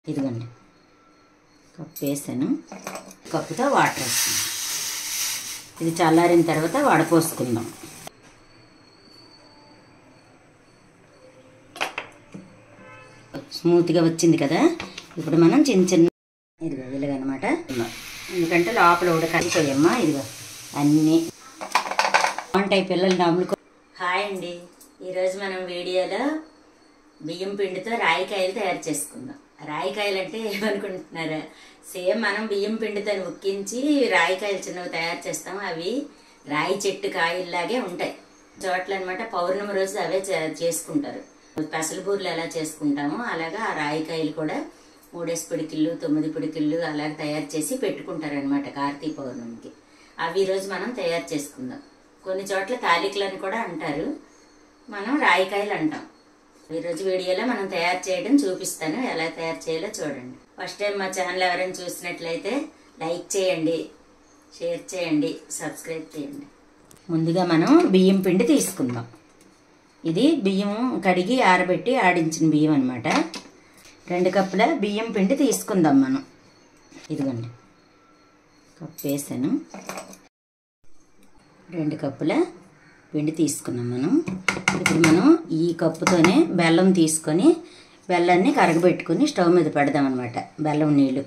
ఇదిగోండి కప్పు వేసాను కప్పుతో వాటర్ వేస్తాను ఇది చల్లారిన తర్వాత వడపోసుకుందాం స్మూత్గా వచ్చింది కదా ఇప్పుడు మనం చిన్న చిన్న ఇదిగో ఇలాగనమాట ఎందుకంటే లోపల ఉడకలిపోయమ్మా ఇదిగో అన్నీ బాగుంటాయి పిల్లలు నమ్ముకో హాయ్ అండి ఈరోజు మనం వీడియోలో బియ్యం పిండితో రాయికాయలు తయారు చేసుకుందాం రాయికాయలు అంటే ఏమనుకుంటున్నారా సేమ్ మనం బియ్యం పిండితో ఉక్కించి రాయికాయలు చిన్నవి తయారు చేస్తాం అవి రాయి చెట్టు కాయల్లాగే ఉంటాయి చోట్ల అనమాట పౌర్ణమి రోజు అవే చే- చేసుకుంటారు పెసలబూర్లు ఎలా చేసుకుంటామో అలాగా ఆ రాయికాయలు కూడా మూడేసి పిడికిళ్ళు తొమ్మిది పిడికిళ్ళు అలా తయారు చేసి పెట్టుకుంటారు అనమాట కార్తీక పౌర్ణమికి అవి ఈరోజు మనం తయారు చేసుకుందాం కొన్ని చోట్ల తాలికలని కూడా అంటారు మనం రాయికాయలు అంటాం ఈరోజు వీడియోలో మనం తయారు చేయడం చూపిస్తాను ఎలా తయారు చేయాలో చూడండి ఫస్ట్ టైం మా ఛానల్ ఎవరైనా చూసినట్లయితే లైక్ చేయండి షేర్ చేయండి సబ్స్క్రైబ్ చేయండి ముందుగా మనం బియ్యం పిండి తీసుకుందాం ఇది బియ్యం కడిగి ఆరబెట్టి ఆడించిన బియ్యం అనమాట రెండు కప్పుల బియ్యం పిండి తీసుకుందాం మనం ఇదిగోండి కప్పు వేసాను రెండు కప్పుల పిండి తీసుకున్నాం మనం ఇప్పుడు మనం ఈ కప్పుతోనే బెల్లం తీసుకొని బెల్లాన్ని కరగబెట్టుకుని స్టవ్ మీద పెడదాం అనమాట బెల్లం నీళ్ళు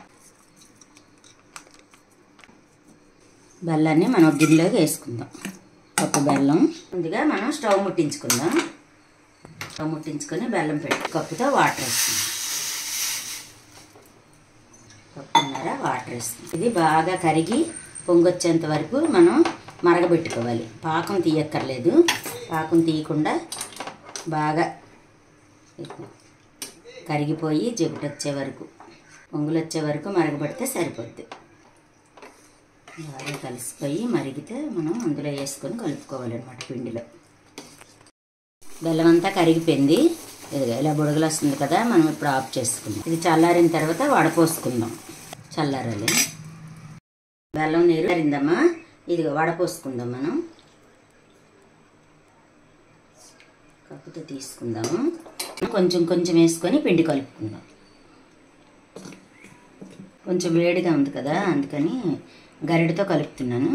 బెల్లాన్ని మనం ఒక గిన్నెలోకి వేసుకుందాం కప్పు బెల్లం ముందుగా మనం స్టవ్ ముట్టించుకుందాం స్టవ్ ముట్టించుకొని బెల్లం పెట్టి కప్పుతో వాటర్ వేసుకుందాం కప్పున్నర వాటర్ వేసుకుందాం ఇది బాగా కరిగి పొంగొచ్చేంత వరకు మనం మరగబెట్టుకోవాలి పాకం తీయక్కర్లేదు పాకం తీయకుండా బాగా కరిగిపోయి జిగుటు వచ్చే వరకు పొంగులు వచ్చే వరకు మరగబెడితే సరిపోద్ది బాగా కలిసిపోయి మరిగితే మనం అందులో వేసుకొని కలుపుకోవాలన్నమాట పిండిలో బెల్లం అంతా కరిగిపోయింది ఇదిగో ఇలా బుడగలు వస్తుంది కదా మనం ఇప్పుడు ఆఫ్ చేసుకుందాం ఇది చల్లారిన తర్వాత వడపోసుకుందాం చల్లారాలి బెల్లం నీరు కరిందమ్మా ఇదిగో వడపోసుకుందాం మనం కప్పుతో తీసుకుందాము కొంచెం కొంచెం వేసుకొని పిండి కలుపుకుందాం కొంచెం వేడిగా ఉంది కదా అందుకని గరిటతో కలుపుతున్నాను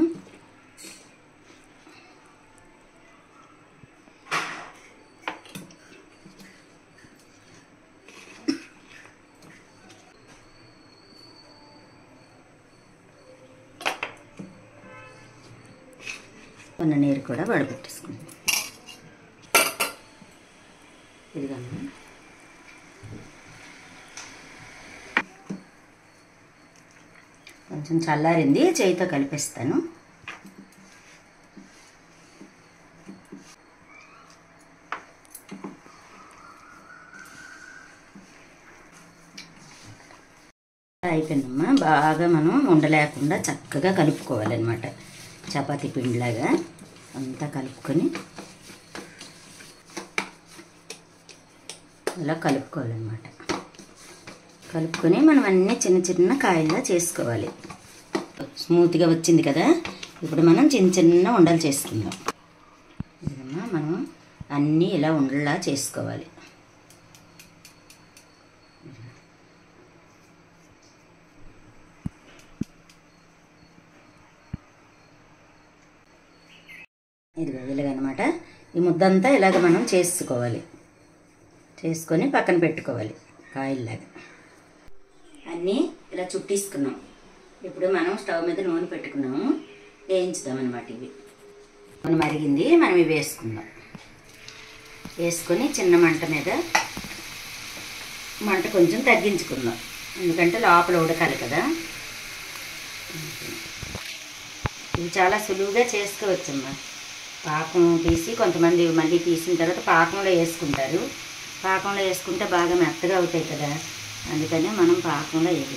కొన్ని నీరు కూడా వడబెట్టేసుకుందాం ఇదిగమ్మా కొంచెం చల్లారింది చేయితో కలిపేస్తాను అయిపోయిందమ్మా బాగా మనం ఉండలేకుండా చక్కగా కలుపుకోవాలన్నమాట చపాతీ పిండిలాగా అంతా కలుపుకొని ఇలా కలుపుకోవాలన్నమాట కలుపుకొని మనం అన్నీ చిన్న చిన్న కాయల్లా చేసుకోవాలి స్మూత్గా వచ్చింది కదా ఇప్పుడు మనం చిన్న చిన్న ఉండలు చేసుకుందాం ఇదమ్మా మనం అన్నీ ఇలా ఉండలా చేసుకోవాలి ఇదిగో ఇలాగనమాట ఈ ముద్దంతా ఇలాగ మనం చేసుకోవాలి చేసుకొని పక్కన పెట్టుకోవాలి కాయల్లాగా అన్నీ ఇలా చుట్టేసుకున్నాం ఇప్పుడు మనం స్టవ్ మీద నూనె పెట్టుకున్నాము వేయించుదాం అనమాట ఇవి నూనె మరిగింది మనం ఇవి వేసుకుందాం వేసుకొని చిన్న మంట మీద మంట కొంచెం తగ్గించుకుందాం ఎందుకంటే లోపల ఉడకాలి కదా ఇవి చాలా సులువుగా చేసుకోవచ్చమ్మా పాకం తీసి కొంతమంది మళ్ళీ తీసిన తర్వాత పాకంలో వేసుకుంటారు పాకంలో వేసుకుంటే బాగా మెత్తగా అవుతాయి కదా అందుకని మనం పాకంలో వేయాలి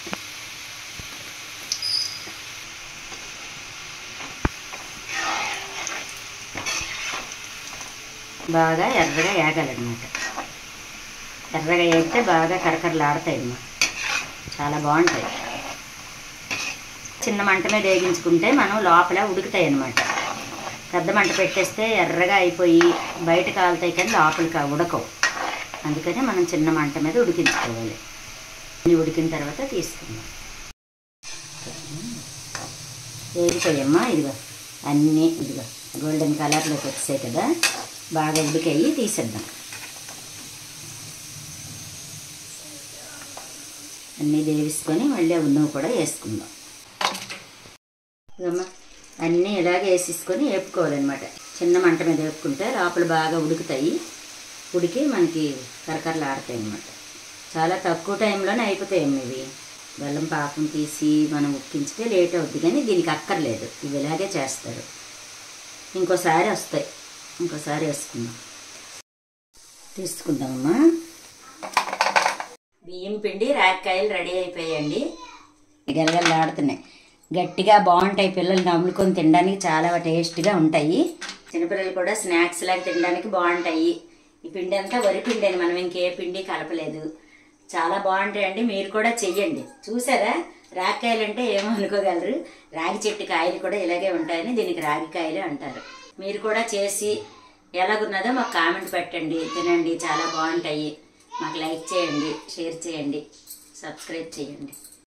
బాగా ఎర్రగా వేగాలన్నమాట ఎర్రగా వేస్తే బాగా కరకరలాడతాయి అన్నమాట చాలా బాగుంటాయి చిన్న మంట మీద వేగించుకుంటే మనం లోపల ఉడుకుతాయి అన్నమాట పెద్ద మంట పెట్టేస్తే ఎర్రగా అయిపోయి బయట కాలుతాయి కానీ లోపలికి ఉడకవు అందుకని మనం చిన్న మంట మీద ఉడికించుకోవాలి ఇవి ఉడికిన తర్వాత తీసుకుందాం వేగిపోయమ్మా ఇదిగో అన్నీ ఇదిగో గోల్డెన్ కలర్లోకి వచ్చాయి కదా బాగా ఉడికాయి తీసేద్దాం అన్నీ వేవిసుకొని మళ్ళీ ఉన్నవి కూడా వేసుకుందాం ఇదమ్మా అన్నీ ఇలాగే వేసేసుకొని వేపుకోవాలన్నమాట చిన్న మంట మీద వేపుకుంటే లోపల బాగా ఉడుకుతాయి ఉడికి మనకి కరకరలాడతాయి అన్నమాట చాలా తక్కువ టైంలోనే అయిపోతాయమ్మ ఇవి బెల్లం పాకం తీసి మనం ఉక్కించితే లేట్ అవుద్ది కానీ దీనికి అక్కర్లేదు ఇవి ఇలాగే చేస్తారు ఇంకోసారి వస్తాయి ఇంకోసారి వేసుకుందాం తీసుకుందామమ్మా బియ్యం పిండి రాక్కాయలు రెడీ అయిపోయాయండి గలగలలాడుతున్నాయి గట్టిగా బాగుంటాయి పిల్లలు నమ్ముకొని తినడానికి చాలా టేస్ట్గా ఉంటాయి చిన్నపిల్లలు కూడా స్నాక్స్ లాగా తినడానికి బాగుంటాయి ఈ పిండి అంతా వరి పిండి అని మనం ఇంకే పిండి కలపలేదు చాలా బాగుంటాయండి మీరు కూడా చెయ్యండి చూసారా రాగికాయలు అంటే ఏమో అనుకోగలరు రాగి చెట్టు కాయలు కూడా ఇలాగే ఉంటాయని దీనికి రాగికాయలు అంటారు మీరు కూడా చేసి ఎలాగున్నదో మాకు కామెంట్ పెట్టండి తినండి చాలా బాగుంటాయి మాకు లైక్ చేయండి షేర్ చేయండి సబ్స్క్రైబ్ చేయండి